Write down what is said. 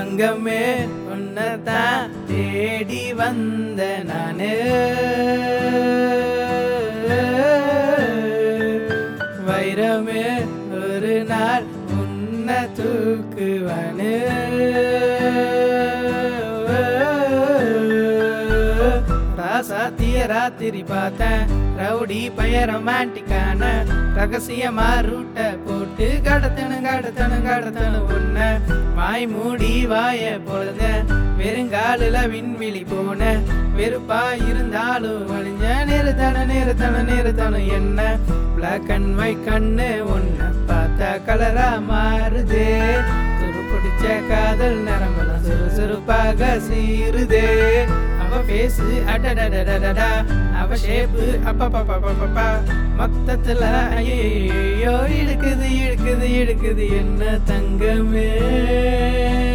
தங்கமே உன்னதான் தேடி வந்த நானு வைரமே ஒரு நாள் உன்ன தூக்குவனு ராசாத்திய ராத்திரி பார்த்தேன் ரவுடி பைய ரொமான்டிக்கான ரகசியமா ரூட்ட போட்டு கடத்தணும் கடத்தணும் கடத்தணும் உன்ன வாய் மூடி வாய பொழுத வெறுங்காலில் விண்வெளி போன வெறுப்பா இருந்தாலும் வழிஞ்ச நிறுத்தணும் நிறுத்தணும் நிறுத்தணும் என்ன பிளாக் அண்ட் ஒயிட் கண்ணு உன்னை பார்த்தா கலரா மாறுதே துரு பிடிச்ச காதல் நரம்பெல்லாம் சுறுசுறுப்பாக சீருதே அவ பேசு அடடடடடடா அவ ஷேப்பு அப்பப்பப்பப்பப்பா மொத்தத்துல ஐயோ இழுக்குது இழுக்குது இழுக்குது என்ன தங்கமே